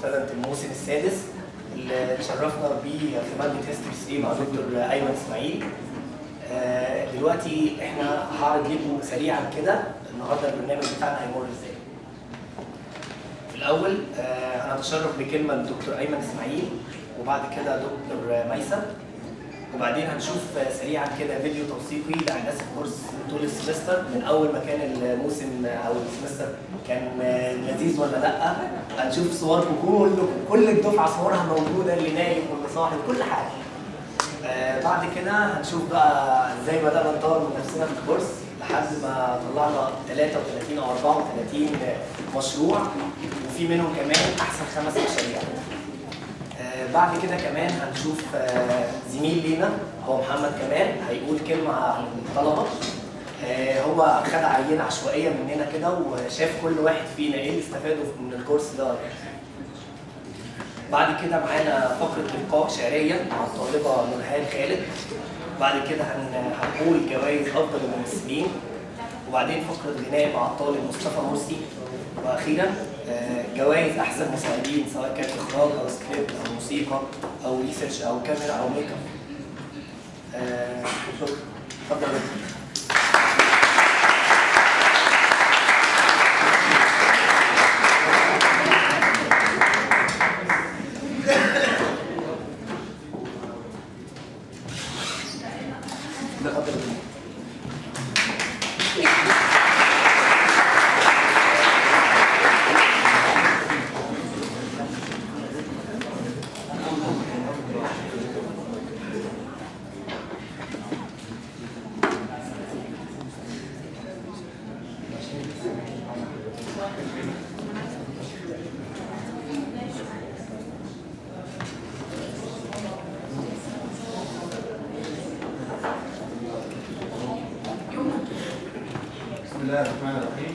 كونتالنت الموسم السادس اللي اتشرفنا بيه في ماده هيستوري 3 مع دكتور ايمن اسماعيل آه، دلوقتي احنا هعرض لكم سريعا كده النهارده البرنامج بتاعنا هيمر ازاي. في الاول آه، انا اتشرف بكلمه لدكتور ايمن اسماعيل وبعد كده دكتور ميسم وبعدين هنشوف سريعا كده فيديو توثيقي لأحداث الكورس طول السمستر من أول ما كان الموسم أو السمستر كان لذيذ ولا لأ هنشوف صوركم كلكم كل الدفعة صورها موجودة اللي نايم واللي صاحي كل حاجة آه بعد كده هنشوف بقى ازاي بدأنا نطور من نفسنا في الكورس لحد ما طلعنا 33 أو 34 مشروع وفي منهم كمان أحسن خمس مشاريع آه، بعد كده كمان هنشوف آه، زميل لينا هو محمد كمال هيقول كلمة عن الطلبة آه، هو خد عينة عشوائية مننا كده وشاف كل واحد فينا ايه اللي استفاده من الكورس ده بعد كده معانا فقرة لقاء شعرية مع الطالبة نورهان خالد بعد كده هن- هنقول جوائز أفضل الممثلين وبعدين فقرة غناء مع الطالب مصطفى مرسي واخيرا آه، جوائز احسن مساعدين سواء كانت اخراج او سكريبت او موسيقى او ريسيرش او كاميرا او ميك اب آه، شكرا اتفضل يا دكتور. لا، اتفضل يا دكتور. بسم الله الرحمن الرحيم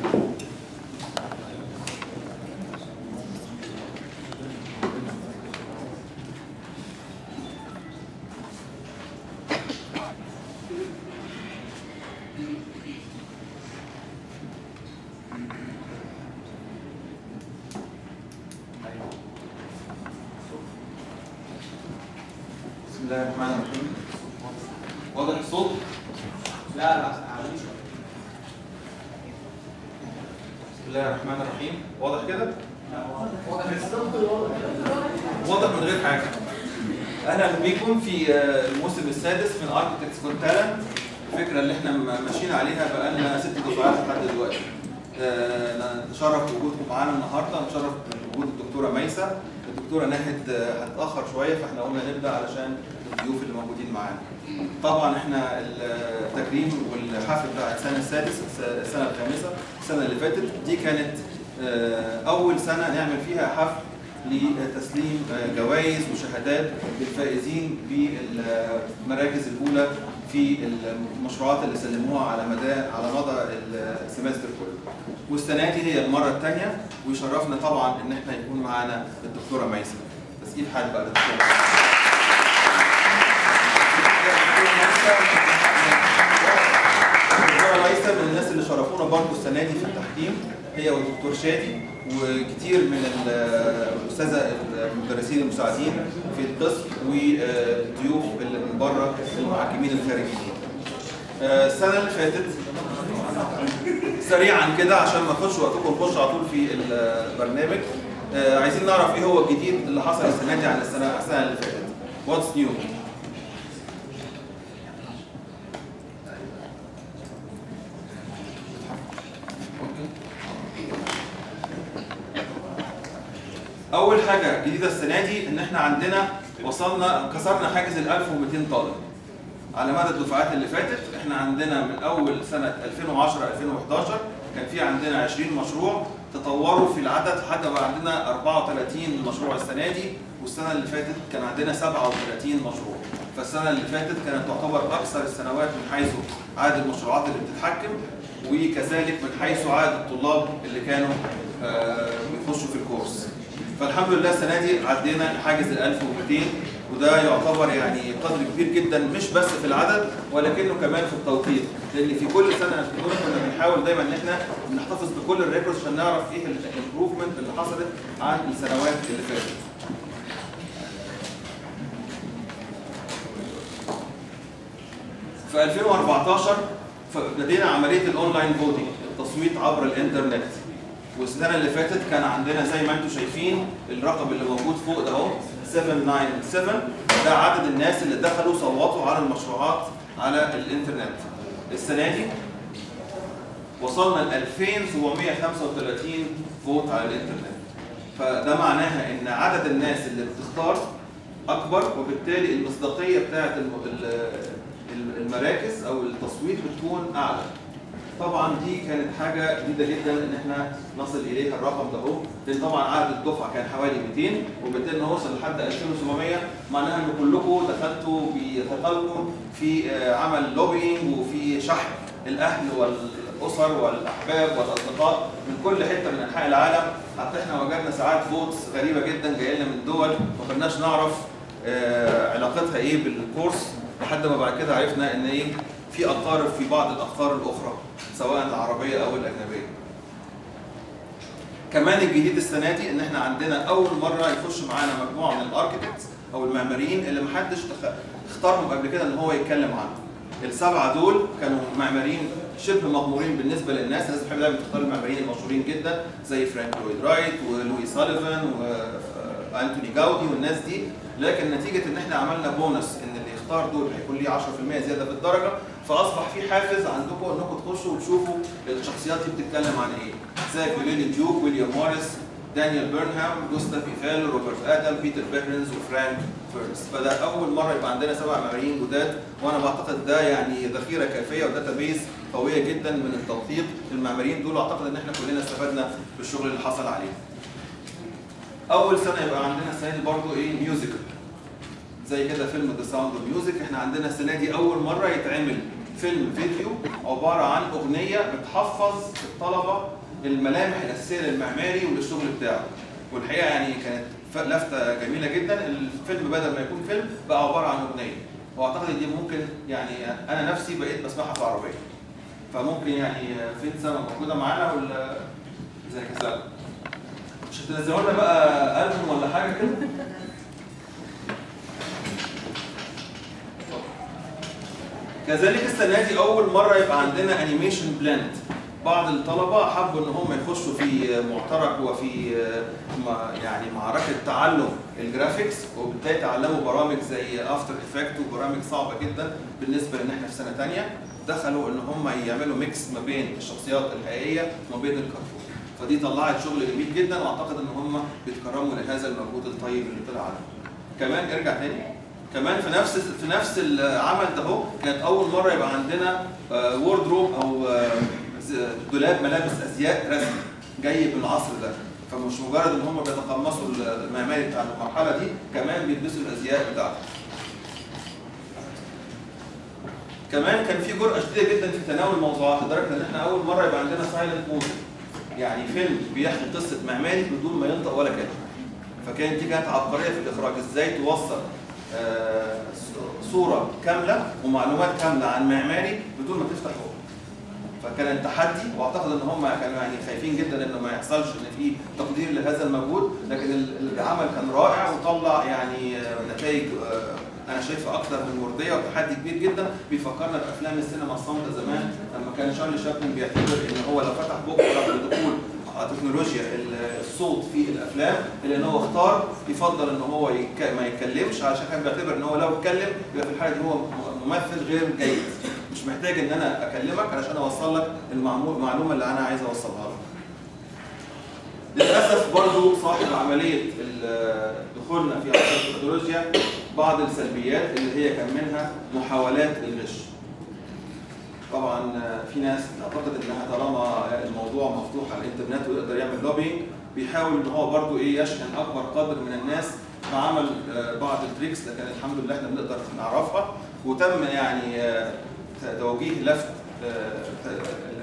بسم الله الرحمن الرحيم واضح الصوت؟ لا لا عالي شوية. بسم الله الرحمن الرحيم واضح كده؟ واضح من غير حاجه اهلا بكم في آه، الموسم السادس من اركتكتس كون تالنت الفكره اللي احنا م- ماشيين عليها بقالنا ست دفعات لحد دلوقتي آه، نتشرف بوجودكم معانا النهارده نتشرف بوجود الدكتوره ميسه الدكتوره ناهد آه، هتتاخر شويه فاحنا قلنا نبدا علشان الضيوف اللي موجودين معانا طبعا احنا التكريم والحفل بتاع السنه السادس السنه الخامسه السنه اللي فاتت دي كانت آه، اول سنه نعمل فيها حفل لتسليم آه، جوائز وشهادات للفائزين بالمراكز الاولى في المشروعات اللي سلموها على مدى على مدى السمستر كله. والسنه دي هي المره الثانيه ويشرفنا طبعا ان احنا يكون معانا الدكتوره ميسه. تسقيف حال بقى للدكتوره. الدكتوره ميسه من الناس اللي شرفونا برضه السنه دي في التحكيم هي والدكتور شادي وكتير من الاستاذه المدرسين المساعدين في القسم والضيوف اللي من بره المحكمين الخارجيين. آه، السنه اللي فاتت سريعا كده عشان ما ناخدش وقتكم نخش على طول في البرنامج آه، عايزين نعرف ايه هو الجديد اللي حصل السنه دي عن السنه السنه اللي فاتت. واتس نيو؟ اول حاجه جديده السنه دي ان احنا عندنا وصلنا كسرنا حاجز ال 1200 طالب على مدى الدفعات اللي فاتت احنا عندنا من اول سنه 2010 2011 كان في عندنا 20 مشروع تطوروا في العدد لحد ما عندنا 34 مشروع السنه دي والسنه اللي فاتت كان عندنا 37 مشروع فالسنه اللي فاتت كانت تعتبر اكثر السنوات من حيث عدد المشروعات اللي بتتحكم وكذلك من حيث عدد الطلاب اللي كانوا آه، بيخشوا في الكورس فالحمد لله السنه دي عدينا حاجز ال 1200 وده يعتبر يعني قدر كبير جدا مش بس في العدد ولكنه كمان في التوقيت لان في كل سنه كنا بنحاول دايما ان احنا نحتفظ بكل الريكوردز عشان نعرف ايه الامبروفمنت اللي حصلت عن السنوات اللي فاتت في 2014 بدينا عمليه الاونلاين فوتنج التصويت عبر الانترنت والسنه اللي فاتت كان عندنا زي ما انتم شايفين الرقم اللي موجود فوق ده اهو 797 ده عدد الناس اللي دخلوا صوتوا على المشروعات على الانترنت السنه دي وصلنا ل 2735 فوت على الانترنت فده معناها ان عدد الناس اللي بتختار اكبر وبالتالي المصداقيه بتاعه المراكز او التصويت بتكون اعلى طبعا دي كانت حاجه جديده جدا ان احنا نصل اليها الرقم ده اهو لان طبعا عدد الدفعه كان حوالي 200 وبالتالي نوصل لحد 2700 معناها ان كلكم دخلتوا بثقلكم في عمل لوبينج وفي شحن الاهل والاسر والاحباب والاصدقاء من كل حته من انحاء العالم حتى احنا وجدنا ساعات فوتس غريبه جدا جايه لنا من دول ما كناش نعرف علاقتها ايه بالكورس لحد ما بعد كده عرفنا ان ايه في اقارب في بعض الاقطار الاخرى سواء العربيه او الاجنبيه. كمان الجديد السنه دي ان احنا عندنا اول مره يخش معانا مجموعه من الاركتكتس او المعماريين اللي محدش اختارهم قبل كده ان هو يتكلم عنهم. السبعه دول كانوا معماريين شبه مغمورين بالنسبه للناس، الناس بتحب دايما تختار المعماريين المشهورين جدا زي فرانك لويد رايت ولوي ساليفان وانتوني جاودي والناس دي، لكن نتيجه ان احنا عملنا بونص ان اللي يختار دول هيكون ليه 10% زياده في الدرجه فاصبح في حافز عندكم انكم تخشوا وتشوفوا الشخصيات دي بتتكلم عن ايه زي كوليني ديوك ويليام موريس دانيال بيرنهام جوستاف ايفال روبرت ادم بيتر بيرنز وفرانك فيرنس فده اول مره يبقى عندنا سبع معماريين جداد وانا بعتقد ده يعني ذخيره كافيه وداتا بيز قويه جدا من التوثيق المعماريين دول اعتقد ان احنا كلنا استفدنا بالشغل اللي حصل عليه. اول سنه يبقى عندنا السنه دي برضه ايه ميوزيكال زي كده فيلم ذا ساوند اوف ميوزك احنا عندنا السنه دي اول مره يتعمل فيلم فيديو عباره عن اغنيه بتحفظ الطلبه الملامح الاساسيه للمعماري وللشغل بتاعه والحقيقه يعني كانت لفته جميله جدا الفيلم بدل ما يكون فيلم بقى عباره عن اغنيه واعتقد دي ممكن يعني انا نفسي بقيت بسمعها في العربيه فممكن يعني فين سما موجوده معانا ولا زي كده مش هتنزلوا لنا بقى البوم ولا حاجه كده كذلك السنه دي اول مره يبقى عندنا انيميشن بلند بعض الطلبه حبوا ان هم يخشوا في معترك وفي يعني معركه تعلم الجرافيكس وبالتالي تعلموا برامج زي افتر افكت وبرامج صعبه جدا بالنسبه لان احنا في سنه ثانيه دخلوا ان هم يعملوا ميكس ما بين الشخصيات الحقيقيه وما بين الكرتون فدي طلعت شغل جميل جدا واعتقد ان هم بيتكرموا لهذا المجهود الطيب اللي طلع عنهم كمان ارجع تاني كمان في نفس في نفس العمل ده اهو كانت اول مره يبقى عندنا ووردروب او دولاب ملابس ازياء رسمي جاي بالعصر ده فمش مجرد ان هم بيتقمصوا المعماري بتاع المرحله دي كمان بيلبسوا الازياء بتاعته كمان كان في جرأة شديدة جدا في تناول الموضوعات لدرجة ان احنا أول مرة يبقى عندنا سايلنت موفي يعني فيلم بيحكي قصة معماري بدون ما ينطق ولا كلمة فكانت دي كانت عبقرية في الإخراج ازاي توصل آه صورة كاملة ومعلومات كاملة عن معماري بدون ما تفتح هو فكان التحدي واعتقد ان هم كانوا يعني خايفين جدا انه ما يحصلش ان في تقدير لهذا المجهود لكن العمل كان رائع وطلع يعني نتائج انا شايفها اكثر من مرضيه وتحدي كبير جدا بيفكرنا بافلام السينما الصامته زمان لما كان شارلي شابلن بيعتبر ان هو لو فتح بقه قبل دخول تكنولوجيا الصوت في الافلام الا ان هو اختار يفضل ان هو يك... ما يتكلمش علشان كان بيعتبر ان هو لو اتكلم يبقى في الحاله دي هو ممثل غير جيد مش محتاج ان انا اكلمك علشان اوصل لك المعلومه اللي انا عايز اوصلها لك للاسف برضو صاحب عمليه دخولنا في عصر التكنولوجيا بعض السلبيات اللي هي كان منها محاولات الغش طبعا في ناس اعتقد انها طالما الموضوع مفتوح على الانترنت ويقدر يعمل لوبينج بيحاول ان هو برضو ايه يشحن اكبر قدر من الناس فعمل بعض التريكس لكن الحمد لله احنا بنقدر نعرفها وتم يعني توجيه لفت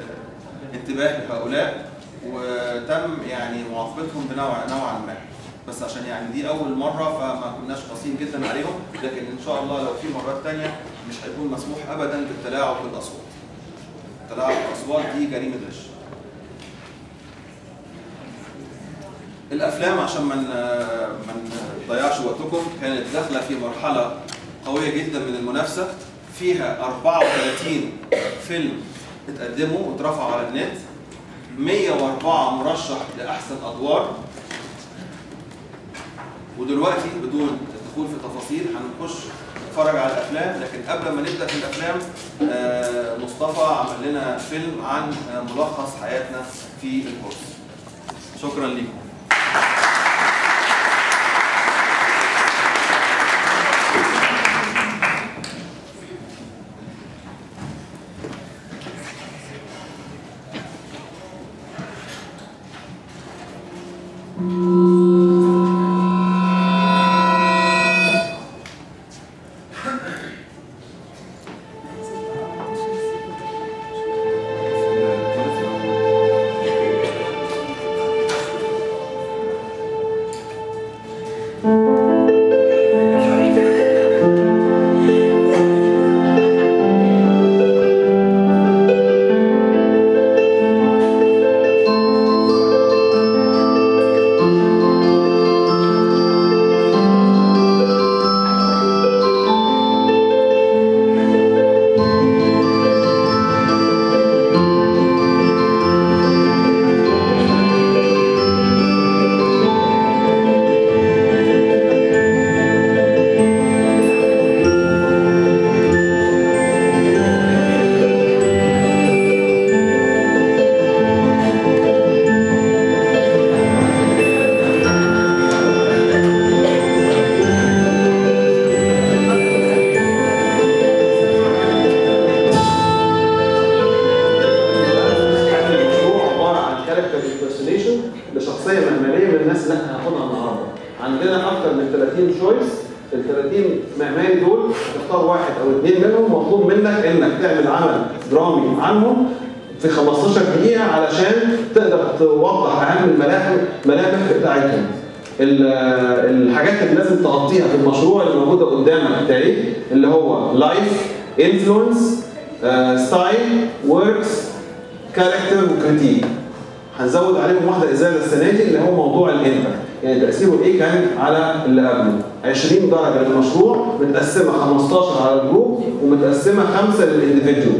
انتباه لهؤلاء وتم يعني معاقبتهم بنوع نوعا ما بس بس عشان يعني دي اول مره فما كناش قاسيين جدا عليهم لكن ان شاء الله لو في مرات تانية مش هيكون مسموح ابدا بالتلاعب بالاصوات التلاعب بالاصوات دي جريمه غش الافلام عشان ما ن- ما نضيعش وقتكم كانت داخله في مرحله قويه جدا من المنافسه فيها 34 فيلم اتقدموا واترفعوا على النت 104 مرشح لاحسن ادوار ودلوقتي بدون الدخول في تفاصيل هنخش نتفرج على الافلام لكن قبل ما نبدا في الافلام آه، مصطفى عمل لنا فيلم عن آه، ملخص حياتنا في الكورس شكرا لكم المشروع عباره عن كاركتر امبرسونيشن لشخصيه معماريه من الناس اللي احنا هناخدها النهارده. عندنا اكتر من 30 شويس، ال 30 معماري دول هتختار واحد او اثنين منهم مطلوب منك انك تعمل عمل درامي عنهم في 15 دقيقه علشان تقدر توضح اهم الملامح الملامح بتاعتهم. ال- الحاجات اللي لازم تغطيها في المشروع اللي موجوده قدامك ده ايه؟ اللي هو لايف انفلونس ستايل وركس كاركتر وكريتيك هنزود عليهم واحده ازاله السنه دي اللي هو موضوع الامباكت يعني تاثيره ايه كان على اللي قبله 20 درجه للمشروع متقسمه 15 على الجروب ومتقسمه خمسه للانديفيدوال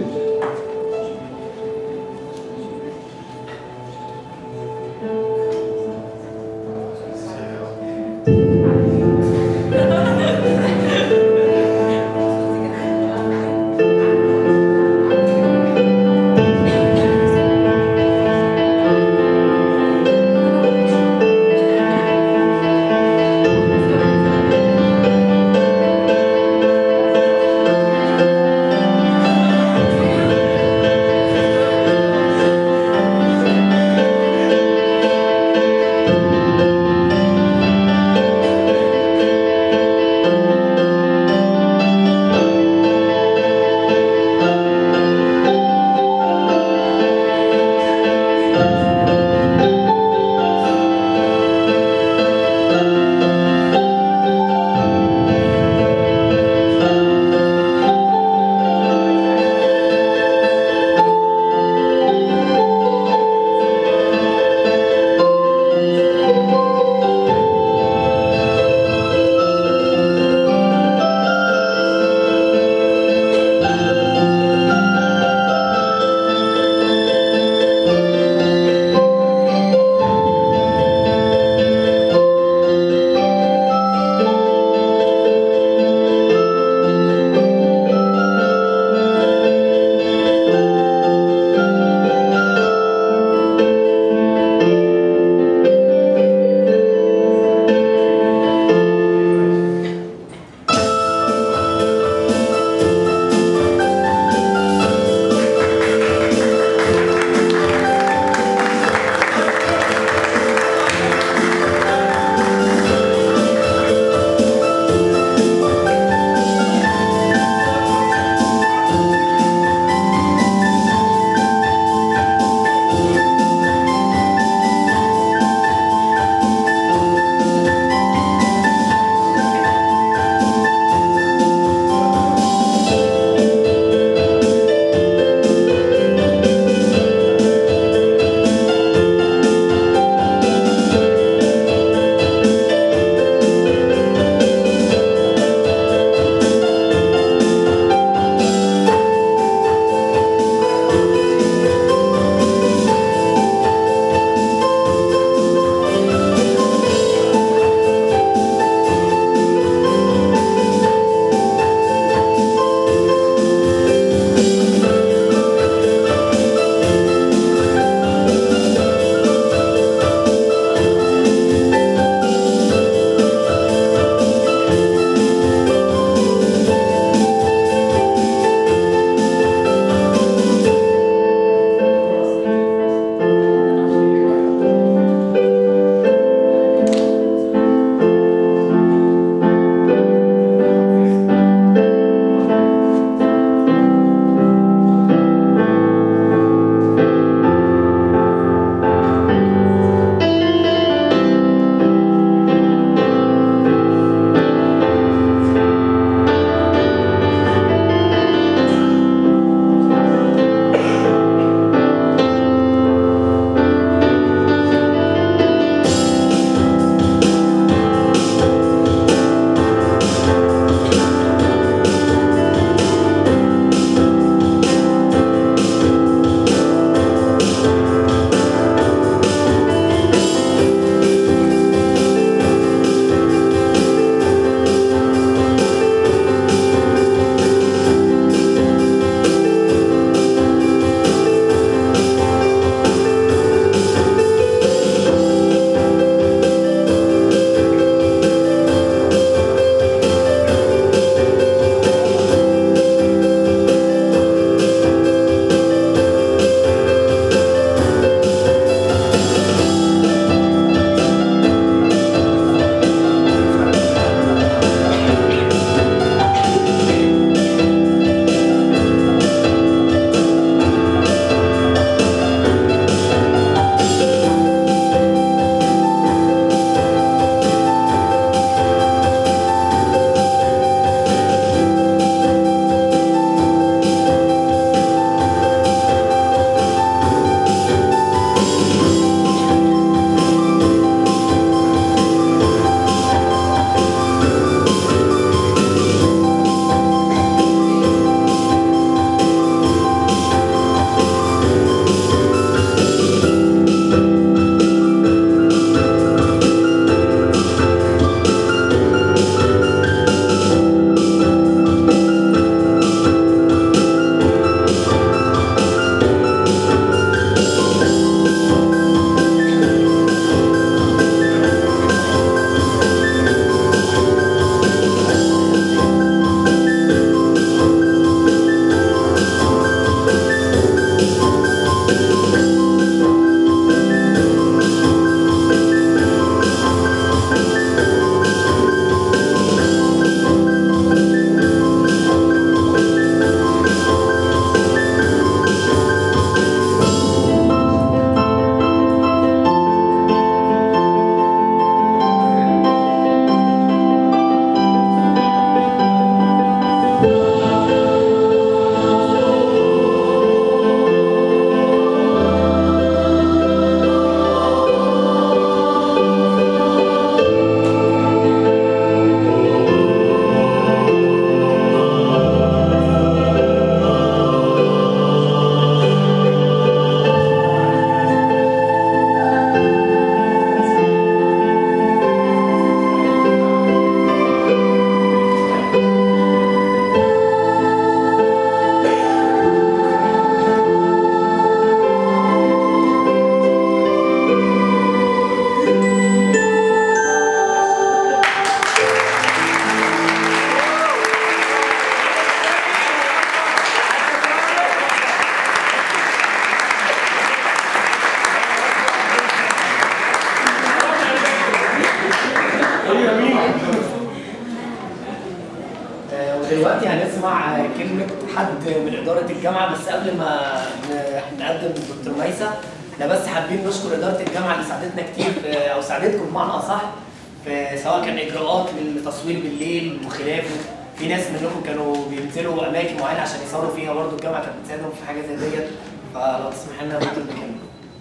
دلوقتي هنسمع كلمة حد من إدارة الجامعة بس قبل ما ن- نقدم دكتور ميسة احنا بس حابين نشكر إدارة الجامعة اللي ساعدتنا كتير في- أو ساعدتكم بمعنى أصح في سواء كان إجراءات للتصوير بالليل وخلافه في ناس منكم كانوا بينزلوا أماكن معينة عشان يصوروا فيها برضه الجامعة كانت بتساعدهم في حاجة زي ديت فلو تسمح لنا دكتور نكمل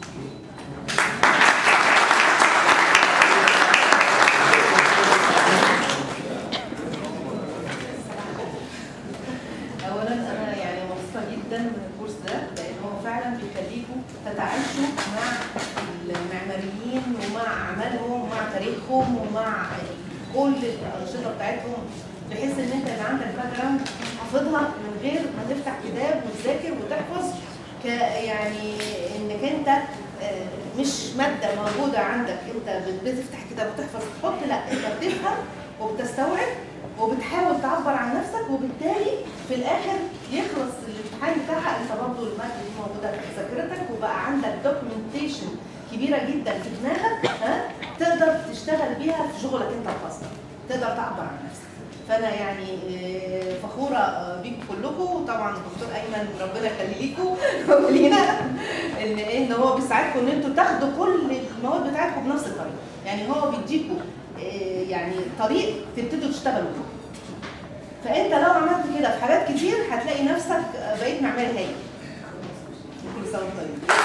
اولا انا يعني مبسوطه جدا من الكورس ده لان هو فعلا بيخليكم تتعايشوا مع المعماريين ومع اعمالهم ومع تاريخهم ومع كل الانشطه بتاعتهم بحيث ان انت يبقى عندك باك جراوند حافظها من غير ما تفتح كتاب وتذاكر وتحفظ ك يعني انك انت آه، مش ماده موجوده عندك انت بتفتح كتاب وتحفظ تحط لا انت بتفهم وبتستوعب وبتحاول تعبر عن نفسك وبالتالي في الاخر يخلص الامتحان بتاعها انت برضه الماده دي موجوده في ذاكرتك وبقى عندك دوكيومنتيشن كبيره جدا في دماغك ها تقدر تشتغل بيها في شغلك انت الخاص تقدر تعبر عن نفسك فانا يعني آه، فخوره آه، بيكم كلكم وطبعا الدكتور ايمن ربنا يخلي ليكم ولينا ان ان هو بيساعدكم ان انتوا تاخدوا كل المواد بتاعتكم بنفس الطريقه يعني هو بيديكم آه، يعني طريق تبتدوا تشتغلوا بيه فانت لو عملت كده في حاجات كتير هتلاقي نفسك آه، بقيت معماري هايل كل سنه وانت طيب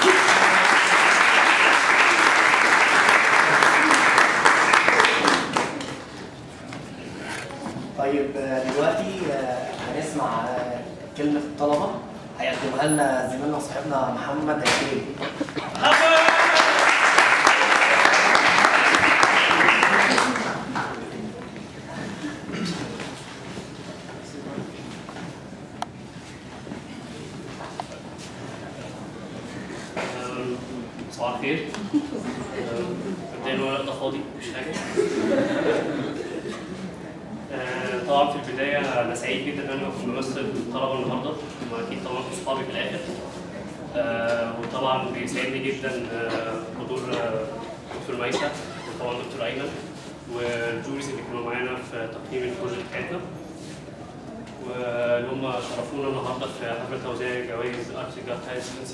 طيب آه، دلوقتي آه، هنسمع آه، كلمة الطلبة هيقدمها لنا زميلنا وصاحبنا محمد عكيل أم، صباح الخير أم، مبدئيا الورق ده فاضي مش حاجه أه، طبعا في البدايه انا سعيد جدا ان انا اكون بمثل الطلبه النهارده هم اكيد طبعا اصحابي في الاخر أه، وطبعا بيسعدني جدا أه، حضور أه، دكتور ميسة وطبعا دكتور ايمن والجوريز اللي كانوا معانا في تقييم البروجكت بتاعتنا واللي هم شرفونا النهارده في حفله توزيع جوائز ارتجا تايل 76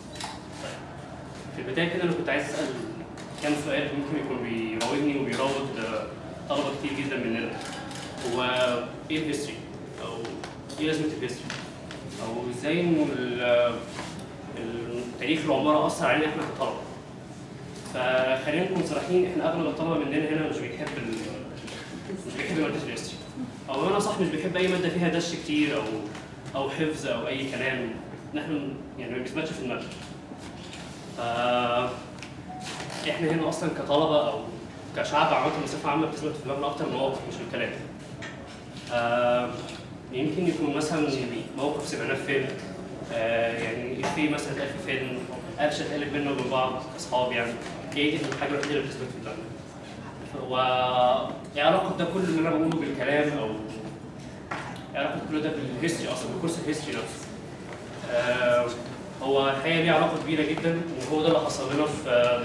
في البدايه كده انا كنت عايز اسال كام سؤال ممكن يكون بيراودني وبيراود آه، طلبه كتير جدا مننا هو ايه الهيستوري او ايه لازمه الهيستوري او ازاي انه ال- التاريخ العماره اثر علينا احنا كطلبه فخلينا نكون صريحين احنا اغلب الطلبه مننا هنا مش بيحب ال... مش بيحب ماده الهيستوري او انا صح مش بيحب اي ماده فيها دش كتير او او حفظ او اي كلام نحن يعني ما بيثبتش في الماده ف احنا هنا اصلا كطلبه او كشعب عامه بصفه عامه بتثبت في دماغنا اكتر مواقف مش الكلام. آه يمكن يكون مثلا موقف سمعناه في فيلم آه يعني في مثلا اتقال في فيلم قفشه اتقالت بينا وبين بعض اصحاب يعني هي دي الحاجه الوحيده اللي بتثبت في دماغنا. و ايه علاقه ده كل اللي انا بقوله بالكلام او ايه علاقه كل ده بالهيستوري اصلا بكورس الهيستوري نفسه. آه هو الحقيقه ليه علاقه كبيره جدا وهو ده اللي حصل لنا في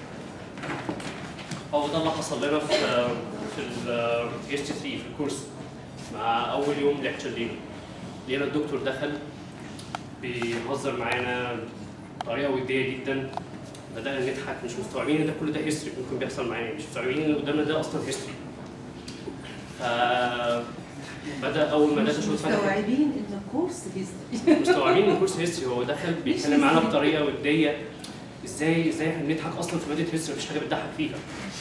هو ده اللي حصل لنا في في ال اس 3 في الكورس مع اول يوم ليكتشر لينا لقينا الدكتور دخل بيهزر معانا بطريقه وديه جدا بدانا نضحك مش مستوعبين ان ده كل ده هيستوري ممكن بيحصل معانا مش مستوعبين ان اللي قدامنا ده اصلا هيستوري ف بدا اول ما بدات اشوف فتحت مستوعبين ان الكورس هيستوري مستوعبين ان الكورس هيستوري هو دخل بيتكلم معانا بطريقه وديه ازاي ازاي احنا بنضحك اصلا في ماده هيستوري مفيش حاجه بتضحك فيها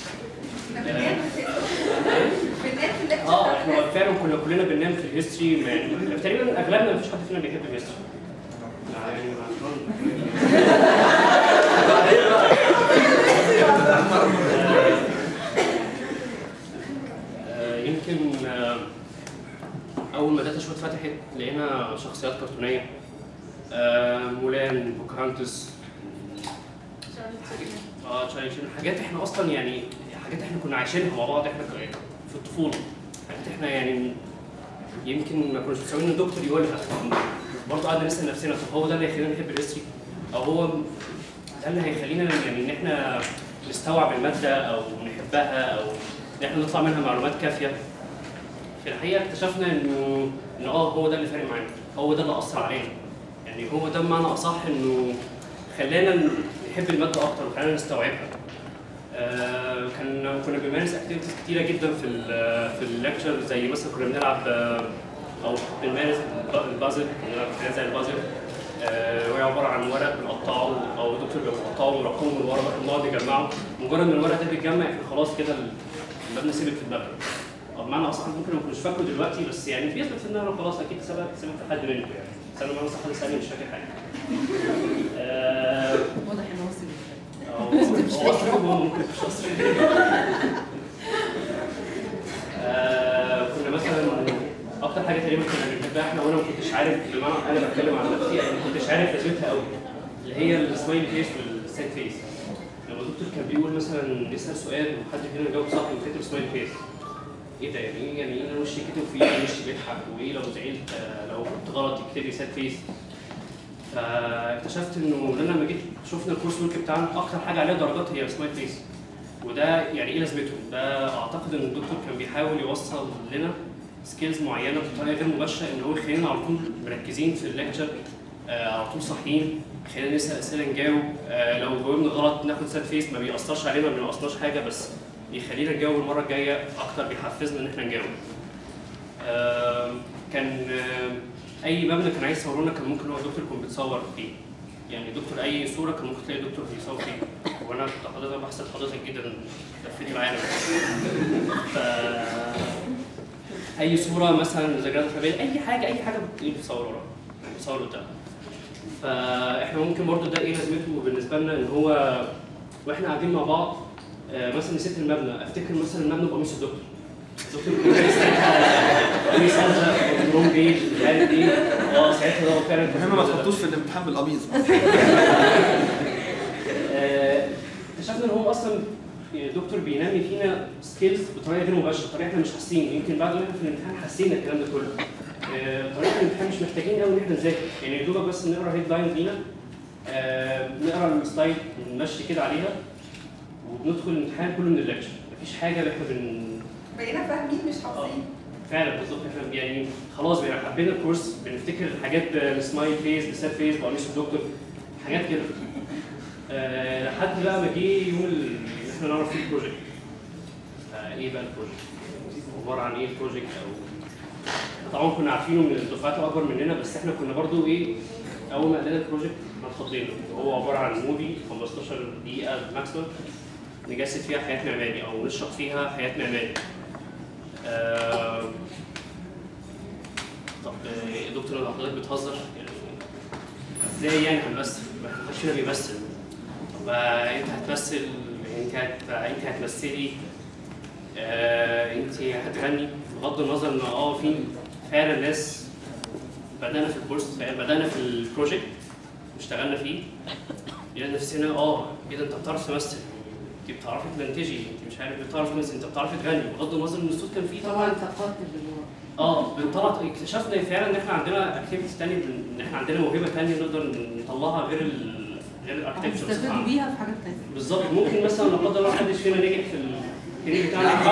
اه احنا فعلا كنا كلنا بننام في الهيستوري يعني تقريبا اغلبنا مفيش حد فينا بيحب الهيستوري يعني آه، يمكن آه، اول ما داتا شوت فتحت لقينا شخصيات كرتونيه آه، مولان بوكهانتس اه تشارلي شين حاجات احنا اصلا يعني حاجات احنا كنا عايشينها مع بعض احنا ك- في الطفوله حاجات احنا يعني يمكن ما كناش مستوعبين ان الدكتور يقولها برضه قعدنا نسال نفسنا طب هو ده اللي هيخلينا نحب الهيستوري او هو ده اللي هيخلينا يعني ان احنا نستوعب الماده او نحبها او ان احنا نطلع منها معلومات كافيه في الحقيقه اكتشفنا انه ان اه هو ده اللي فارق معانا هو ده اللي اثر علينا يعني هو ده بمعنى اصح انه خلانا نحب الماده اكتر وخلانا نستوعبها آه، كان كنا بنمارس اكتيفيتيز كتيره جدا في ال في الليكتشر زي مثلا كنا بنلعب آه، او بنمارس الب- البازل كنا بنلعب حاجات زي البازل آه، وهي عباره عن ورق بنقطعه او الدكتور بيقطعه ونرقمه من ورا بنقعد نجمعه مجرد ما الورق ده بيتجمع احنا خلاص كده المبنى ثبت في دماغنا أو بمعنى اصح ممكن ما كنتش فاكره دلوقتي بس يعني في يثبت في دماغنا خلاص اكيد سبق سمعت حد منكم يعني بس انا ما حد سالني مش فاكر حاجه آه، واضح ان هو سيبك. هو اصلا هو ممكن مش اصلا آه، كنا مثلا اكتر حاجه تقريبا كنا بنحبها احنا وانا ما كنتش عارف بمعنى انا بتكلم عن نفسي انا ما كنتش عارف لازمتها قوي اللي هي السمايلي فيس والسيد فيس لما الدكتور كان بيقول مثلا يسال سؤال وحد فينا يجاوب صح وكاتب سمايلي فيس ايه ده يعني ايه يعني ايه انا وشي كتب فيه وشي بيضحك وايه لو زعلت آه، لو كنت غلط يكتب لي ساد فيس فاكتشفت انه لما جيت شفنا الكورس ورك بتاعنا اكتر حاجه عليها درجات هي سمايل فيس وده يعني ايه لازمته؟ ده اعتقد ان الدكتور كان بيحاول يوصل لنا سكيلز معينه بطريقه غير مباشره ان هو يخلينا على طول مركزين في الليكتشر آه على طول صاحيين خلينا نسال اسئله نجاوب آه لو جاوبنا غلط ناخد ساد فيس ما بيأثرش علينا ما بينقصناش حاجه بس بيخلينا نجاوب المره الجايه اكتر بيحفزنا ان احنا نجاوب. آه كان آه اي مبنى كان عايز يصوره لنا كان ممكن هو الدكتور يكون بيتصور فيه. يعني دكتور اي صوره كان ممكن تلاقي دكتور بيصور فيه وانا كنت حضرتك بحسد حضرتك جدا لفيتي العالم ف اي صوره مثلا زي جراد الفابيل اي حاجه اي حاجه بتصور وراها بتصور قدامها فاحنا ممكن برضو ده ايه لازمته بالنسبه لنا ان هو واحنا قاعدين مع بعض آه، مثلا نسيت المبنى افتكر مثلا المبنى بقميص الدكتور الدكتور كان لابس ساعتها قميص ازرق لون بيج مش عارف ايه اه ساعتها ده هو فعلا المهم ما تحطوش في الامتحان بالقميص آه، اكتشفنا ان هو اصلا دكتور بينمي فينا سكيلز بطريقه غير مباشره طريقه احنا مش حاسين يمكن بعد ما احنا في الامتحان حسينا الكلام ده كله آه، طريقه الامتحان مش محتاجين قوي ان احنا نذاكر يعني يا دوبك بس نقرا هيد لاين لينا آه، نقرا السلايد نمشي كده عليها وبندخل الامتحان كله من الليكتشر مفيش حاجه اللي احنا بن بقينا فاهمين مش حافظين فعلا بالظبط احنا يعني خلاص بقينا حبينا الكورس بنفتكر الحاجات السمايل فيس بالساد فيس بقميص الدكتور حاجات كده آه، لحد بقى ما جه يوم اللي احنا نعرف فيه البروجكت فايه بقى البروجكت؟ عباره عن ايه البروجكت او طبعا كنا عارفينه من الدفعات الاكبر مننا بس احنا كنا برضو ايه اول ما قلنا البروجكت ما اتخضينا هو عباره عن موفي 15 دقيقه ماكسيمم نجسد فيها حياه معماري او نشرح فيها حياه معماري آه، طب آه، يا دكتور لو حضرتك بتهزر يعني ازاي يعني هنمثل؟ ما حدش فينا بيمثل طب آه، انت هتمثل انت هت... انت هتمثلي آه، انت هتغني بغض النظر ان اه في فعلا ناس بدانا في الكورس بدانا في البروجكت واشتغلنا فيه لقينا نفسنا اه ايه ده انت بتعرف تمثل انت بتعرفي تمنتجي انت مش عارف بتعرف تمثل انت بتعرفي تغني بغض النظر ان الصوت كان فيه طبعا طبعا ثقافه بالورق اه بنطلع اكتشفنا فعلا ان احنا عندنا اكتيفيتيز ثانيه ان احنا عندنا موهبه ثانيه نقدر نطلعها غير ال غير الاركتكتشر بصفه هتستفادوا عامه بيها في حاجات تانية بالظبط ممكن مثلا لا قدر الله محدش فينا نجح في الكارير بتاعنا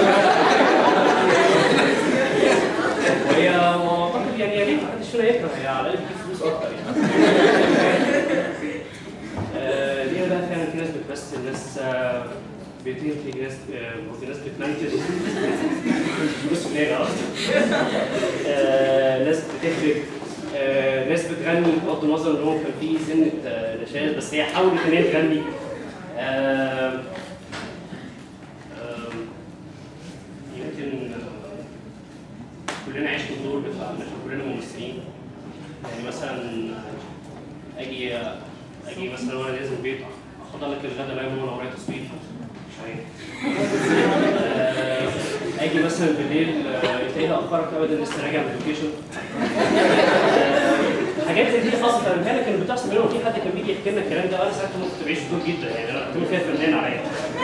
وهي واعتقد يعني يا ريت محدش فينا يكره هي على الاقل بتجيب فلوس اكتر يعني آه، ليها بقى فعلا في ناس بتمثل ناس آه، بتنتج ناس آه، في ناس بتمنتج فلوس قليله اصلا آه، ناس بتخرج آه، ناس بتغني بغض النظر ان هو كان في سنه آه، نشاز بس هي حاولت ان هي تغني آه، آه، يمكن آه، كلنا عشنا الدور بتاع إن إحنا كلنا ممثلين يعني مثلا اجي اجي مثلا وانا نازل البيت احضر لك الغدا لا وانا ورايا تصوير مش عارف آه، اجي مثلا بالليل آه، تلاقيني اخرك ابدا لسه راجع من اللوكيشن آه، حاجات زي دي خاصه فعلا كانت بتحصل منهم في حد كان بيجي يحكي لنا الكلام ده وانا ساعتها ما كنت بعيش دور جدا يعني انا كنت بقول فيها فنان عليا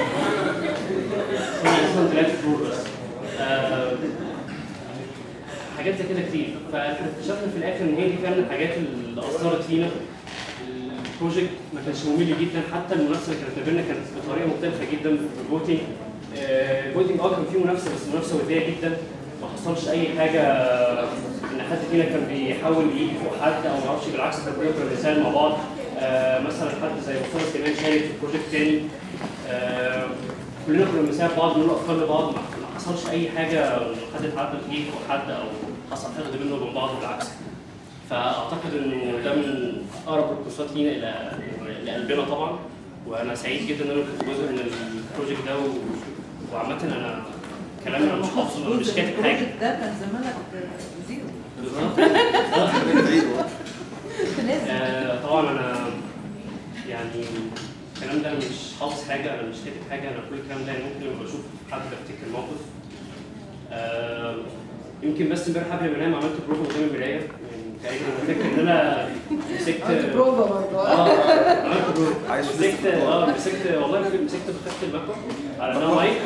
كنا اصلا ثلاث شهور بس آه، حاجات زي كده كتير فاحنا اكتشفنا في الاخر ان هي دي فعلا الحاجات اللي اثرت فينا البروجكت ما كانش ممل جدا حتى المنافسه اللي كانت ما بيننا كانت بطريقه مختلفه جدا في الفوتنج الفوتنج اه كان فيه منافسه بس منافسه وديه جدا ما حصلش اي حاجه ان حد فينا كان بيحاول يجي فوق حد او ما اعرفش بالعكس كان بنقدر نساعد مع بعض آه، مثلا حد زي مصطفى سليمان شارك في بروجكت تاني آه، كلنا كنا بنساعد بعض نقول افكار لبعض ما ما حصلش اي حاجه حد اتعدى فيه فوق حد او حصل حقد بينه وبين بعض بالعكس فاعتقد انه ده من اقرب الكورسات لينا الى لقلبنا طبعا وانا سعيد جدا ان انا كنت جزء من البروجكت ده و- وعامه انا كلامي انا مش حافظه مش كاتب حاجه البروجكت ده كان زمانك زيرو بالظبط لازم آه، طبعا انا يعني الكلام ده انا مش حافظ حاجه انا مش كاتب حاجه انا كل الكلام ده يعني ممكن لما بشوف حد بفتكر موقف آه، يمكن بس امبارح قبل ما انام عملت بروفا قدام المرايه يعني تقريبا انا فاكر ان انا مسكت عملت بروفا برضه اه عملت بروفا مسكت اه مسكت والله مسكت بخدت المكوى على انها مايك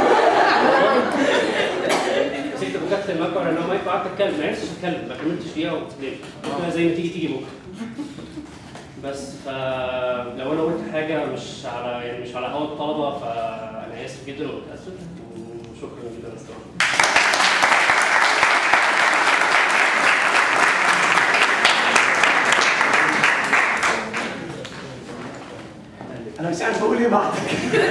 مسكت بخدت المكوى على انها مايك وقعدت اتكلم ما عرفتش اتكلم ما كملتش فيها واتكلمت قلت لها زي ما تيجي تيجي بكره بس فلو انا قلت حاجه مش على يعني مش على هوا الطلبه فانا اسف جدا ومتاسف وشكرا جدا استمعتوا انا مش عارف اقول ايه بعدك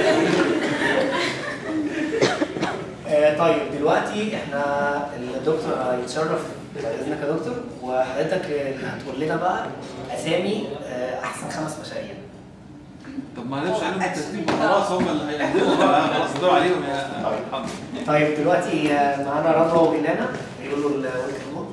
آه، طيب دلوقتي احنا الدكتور هيتشرف باذنك يا دكتور وحضرتك اللي هتقول لنا بقى اسامي آه، احسن خمس مشاريع طب ما نمشي عليهم الترتيب خلاص هم اللي هيقدموا بقى خلاص دور عليهم يا محمد طيب دلوقتي آه، معانا رضوى وجنانه يقولوا الويلكم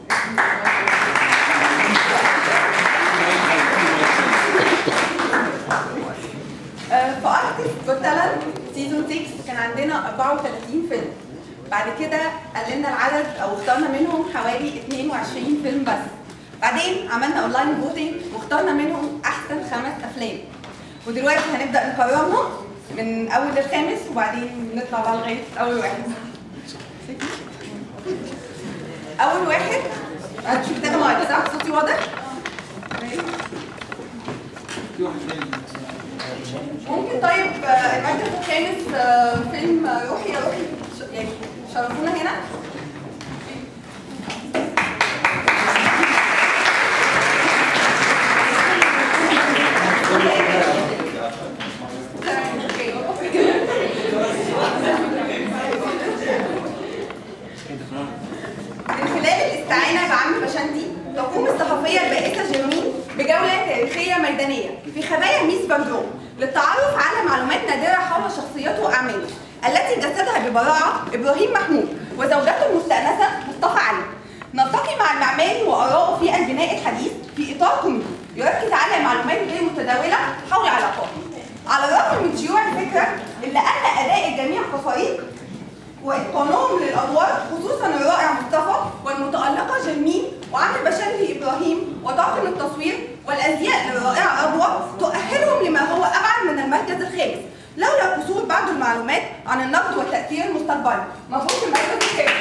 آه، في ارتست جوت تالنت سيزون 6 كان عندنا 34 فيلم بعد كده قللنا العدد او اخترنا منهم حوالي 22 فيلم بس بعدين عملنا اونلاين فوتنج واخترنا منهم احسن خمس افلام ودلوقتي هنبدا نقررهم من اول للخامس وبعدين نطلع بقى لغايه اول واحد اول واحد أنا مش محتاجه مايك صح صوتي واضح في واحد تاني ممكن طيب آه، المركز الخامس آه، فيلم آه، روحي يا روحي ش- يعني شرفونا هنا تمام، أوكي. من خلال الاستعانة بعم بشندي تقوم الصحفية البائسة جيرمين بجولة تاريخية ميدانية في خبايا ميس باندروم للتعرف على معلومات نادرة حول شخصيته وأعماله التي جسدها ببراعة إبراهيم محمود وزوجته المستأنسة مصطفى علي نلتقي مع المعماري وآرائه في البناء الحديث في إطار كوميدي يركز على معلومات غير متداولة حول علاقاته على الرغم من شيوع الفكرة إلا أن أداء الجميع كفريق واتقانهم للادوار خصوصا الرائع مصطفى والمتالقه جرمين وعامر بشندي ابراهيم وطاقم التصوير والازياء للرائعه رضوى تؤهلهم لما هو ابعد من المركز الخامس لولا قصور بعض المعلومات عن النقد والتاثير المستقبلي مبروك المركز الخامس